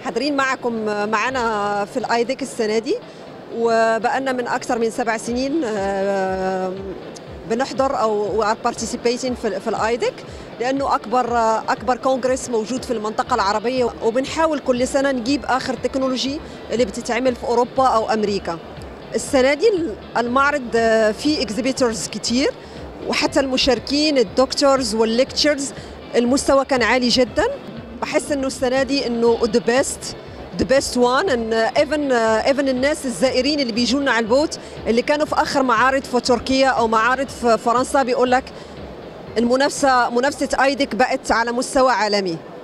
حاضرين معكم معنا في الايدك السنه دي وبقالنا من اكثر من سبع سنين آه، بنحضر او بارتيسيبيتنج في, في الايدك لانه اكبر اكبر كونغرس موجود في المنطقه العربيه وبنحاول كل سنه نجيب اخر تكنولوجي اللي بتتعمل في اوروبا او امريكا السنه دي المعرض آه، فيه اكزيبيتورز كتير وحتى المشاركين الدكتورز والليكتشرز المستوى كان عالي جدا بحس انه السنه دي انه ذا بيست ذا بيست وان ان ايفن ايفن الناس الزائرين اللي بيجوا لنا على البوت اللي كانوا في اخر معارض في تركيا او معارض في فرنسا بيقول لك المنافسه منافسه ايدك بقت على مستوى عالمي